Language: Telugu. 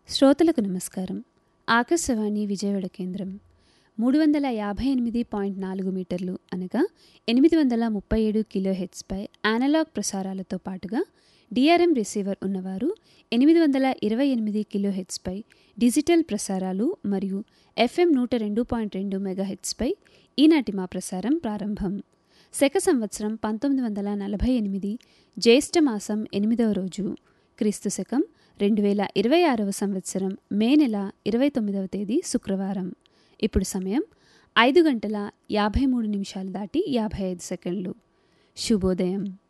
శ్రోతలకు నమస్కారం ఆకాశవాణి విజయవాడ కేంద్రం మూడు వందల యాభై ఎనిమిది పాయింట్ నాలుగు మీటర్లు అనగా ఎనిమిది వందల ముప్పై ఏడు కిలో హెడ్స్పై యానలాగ్ ప్రసారాలతో పాటుగా డిఆర్ఎం రిసీవర్ ఉన్నవారు ఎనిమిది వందల ఇరవై ఎనిమిది కిలో హెడ్స్పై డిజిటల్ ప్రసారాలు మరియు ఎఫ్ఎం నూట రెండు పాయింట్ రెండు మెగా హెడ్స్పై ఈనాటి మా ప్రసారం ప్రారంభం శక సంవత్సరం పంతొమ్మిది వందల నలభై ఎనిమిది జ్యేష్ఠ మాసం ఎనిమిదవ రోజు క్రీస్తు శకం రెండు వేల ఇరవై ఆరవ సంవత్సరం మే నెల ఇరవై తొమ్మిదవ తేదీ శుక్రవారం ఇప్పుడు సమయం ఐదు గంటల యాభై మూడు నిమిషాలు దాటి యాభై ఐదు సెకండ్లు శుభోదయం